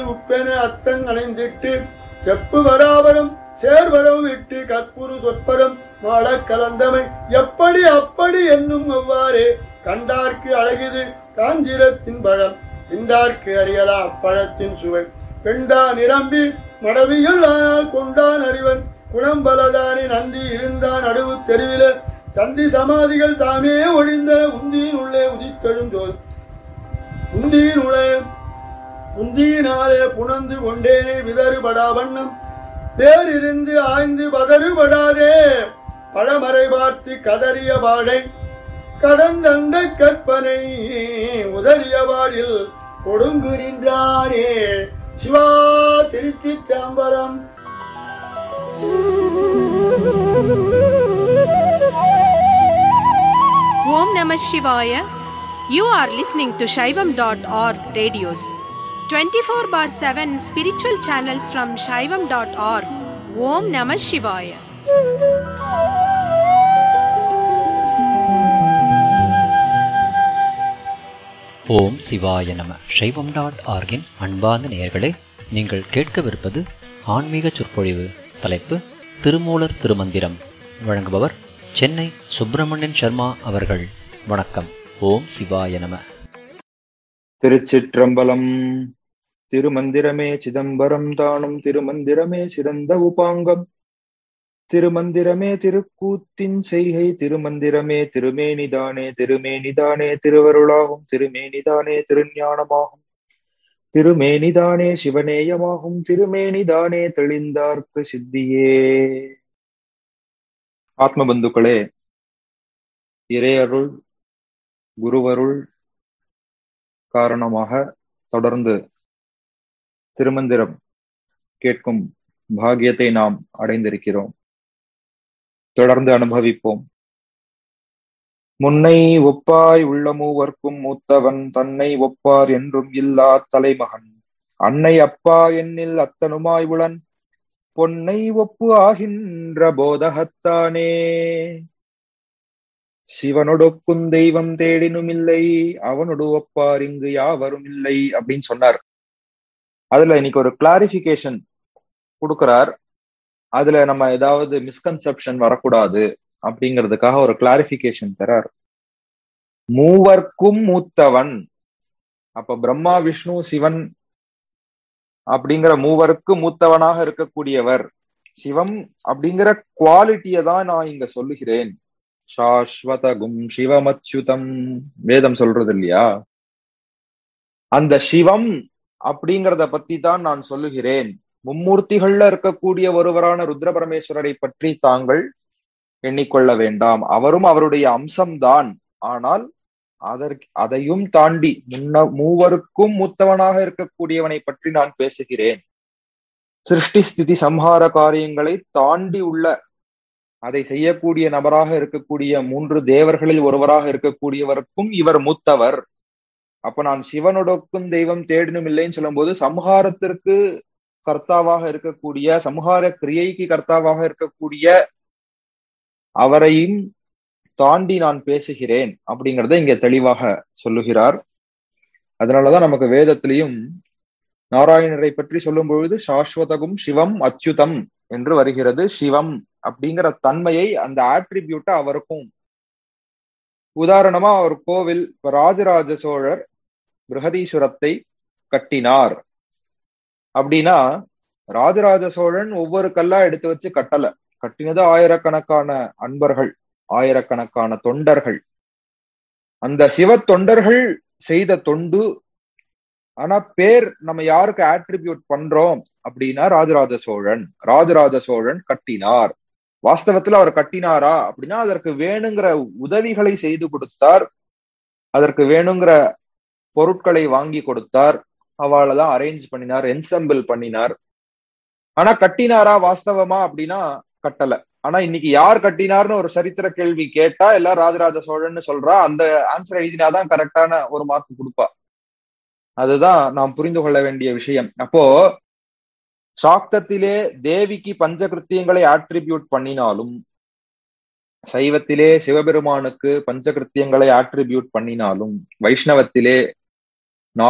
உப்பென அத்தங் அணைந்திட்டு செப்பு வராவரம் சேர்வரம் விட்டு கற்புரு சொற்பரம் மாளக் கலந்தமை எப்படி அப்படி என்னும் அவ்வாறே கண்டார்க்கு அழகிது காஞ்சிரத்தின் பழம் திண்டார்க்கு அறியலா அப்பழத்தின் சுவை பெண்டா நிரம்பி மடவியில் ஆனால் கொண்டான் அறிவன் குணம்பலதானே நந்தி இருந்தான் நடுவு தெருவில சந்தி சமாதிகள் தாமே ஒழிந்த உந்தியின் உள்ளே உதித்தெழுந்தோல் உந்தியின் உள்ளே உந்தியினாலே புணர்ந்து கொண்டேனே விதறுபடா வண்ணம் பேரிருந்து ஆய்ந்து பதறுபடாதே பழமறை பார்த்து கதறிய வாழை கடந்தண்ட கற்பனை உதறிய வாழில் கொடுங்குகின்றானே சிவா திருச்சிற்றம்பலம் Om Namah Shivaya. You are listening to Shaivam.org radios. 24 bar 7 spiritual channels from Shaivam.org. Om Namah Shivaya. ஓம் சிவாய நம சைவம் டாட் ஆர்கின் அன்பார்ந்த நேயர்களே நீங்கள் கேட்கவிருப்பது ஆன்மீக சொற்பொழிவு தலைப்பு திருமூலர் திருமந்திரம் வழங்குபவர் சென்னை சுப்பிரமணியன் சர்மா அவர்கள் வணக்கம் ஓம் சிவாய நம திருச்சிற்றம்பலம் திருமந்திரமே சிதம்பரம் தானும் திருமந்திரமே சிறந்த உபாங்கம் திருமந்திரமே திருக்கூத்தின் செய்கை திருமந்திரமே திருமேனிதானே திருமேனிதானே திருவருளாகும் திருமேனிதானே திருஞானமாகும் திருமேனிதானே சிவநேயமாகும் திருமேனிதானே தெளிந்தார்க்கு சித்தியே ஆத்ம பந்துக்களே இறையருள் குருவருள் காரணமாக தொடர்ந்து திருமந்திரம் கேட்கும் பாக்கியத்தை நாம் அடைந்திருக்கிறோம் தொடர்ந்து அனுபவிப்போம் முன்னை ஒப்பாய் உள்ள மூவர்க்கும் மூத்தவன் தன்னை ஒப்பார் என்றும் இல்லா தலைமகன் அன்னை அப்பா என்னில் அத்தனுமாய் உளன் பொன்னை ஒப்பு ஆகின்ற போதகத்தானே சிவனொடொக்கும் தெய்வம் தேடினும் இல்லை அவனொடு ஒப்பார் இங்கு யாவரும் இல்லை அப்படின்னு சொன்னார் அதுல இன்னைக்கு ஒரு கிளாரிபிகேஷன் கொடுக்கிறார் அதுல நம்ம ஏதாவது மிஸ்கன்செப்ஷன் வரக்கூடாது அப்படிங்கிறதுக்காக ஒரு கிளாரிபிகேஷன் தரார் மூவர்க்கும் மூத்தவன் அப்ப பிரம்மா விஷ்ணு சிவன் அப்படிங்கிற மூவருக்கு மூத்தவனாக இருக்கக்கூடியவர் சிவம் அப்படிங்கிற குவாலிட்டியை தான் நான் இங்க சொல்லுகிறேன் சாஸ்வதகும் சிவமச்சுதம் வேதம் சொல்றது இல்லையா அந்த சிவம் அப்படிங்கிறத பத்தி தான் நான் சொல்லுகிறேன் மும்மூர்த்திகள்ல இருக்கக்கூடிய ஒருவரான ருத்ர பரமேஸ்வரரை பற்றி தாங்கள் எண்ணிக்கொள்ள வேண்டாம் அவரும் அவருடைய அம்சம்தான் ஆனால் அதற்கு அதையும் தாண்டி முன்ன மூவருக்கும் மூத்தவனாக இருக்கக்கூடியவனை பற்றி நான் பேசுகிறேன் சிருஷ்டி ஸ்திதி சம்ஹார காரியங்களை தாண்டி உள்ள அதை செய்யக்கூடிய நபராக இருக்கக்கூடிய மூன்று தேவர்களில் ஒருவராக இருக்கக்கூடியவருக்கும் இவர் மூத்தவர் அப்ப நான் சிவனொடக்கும் தெய்வம் தேடினும் இல்லைன்னு சொல்லும்போது சம்ஹாரத்திற்கு கர்த்தாவாக இருக்கக்கூடிய சம்ஹார கிரியைக்கு கர்த்தாவாக இருக்கக்கூடிய அவரையும் தாண்டி நான் பேசுகிறேன் அப்படிங்கறத இங்க தெளிவாக சொல்லுகிறார் அதனாலதான் நமக்கு வேதத்திலையும் நாராயணரை பற்றி சொல்லும் பொழுது சாஸ்வதகும் சிவம் அச்சுதம் என்று வருகிறது சிவம் அப்படிங்கிற தன்மையை அந்த ஆட்ரிபியூட்டை அவருக்கும் உதாரணமா அவர் கோவில் ராஜராஜ சோழர் பிருகதீஸ்வரத்தை கட்டினார் அப்படின்னா ராஜராஜ சோழன் ஒவ்வொரு கல்லா எடுத்து வச்சு கட்டல கட்டினது ஆயிரக்கணக்கான அன்பர்கள் ஆயிரக்கணக்கான தொண்டர்கள் அந்த சிவ தொண்டர்கள் செய்த தொண்டு ஆனா பேர் நம்ம யாருக்கு ஆட்ரிபியூட் பண்றோம் அப்படின்னா ராஜராஜ சோழன் ராஜராஜ சோழன் கட்டினார் வாஸ்தவத்துல அவர் கட்டினாரா அப்படின்னா அதற்கு வேணுங்கிற உதவிகளை செய்து கொடுத்தார் அதற்கு வேணுங்கிற பொருட்களை வாங்கி கொடுத்தார் அவளை தான் அரேஞ்ச் பண்ணினார் என்சம்பிள் பண்ணினார் ஆனா கட்டினாரா வாஸ்தவமா அப்படின்னா கட்டல ஆனா இன்னைக்கு யார் கட்டினார்னு ஒரு சரித்திர கேள்வி கேட்டா எல்லாம் ராஜராஜ சோழன்னு சொல்றா அந்த ஆன்சர் எழுதினாதான் கரெக்டான ஒரு மார்க் கொடுப்பா அதுதான் நாம் புரிந்து கொள்ள வேண்டிய விஷயம் அப்போ சாக்தத்திலே தேவிக்கு பஞ்சகிருத்தியங்களை ஆட்ரிபியூட் பண்ணினாலும் சைவத்திலே சிவபெருமானுக்கு பஞ்சகிருத்தியங்களை ஆட்ரிபியூட் பண்ணினாலும் வைஷ்ணவத்திலே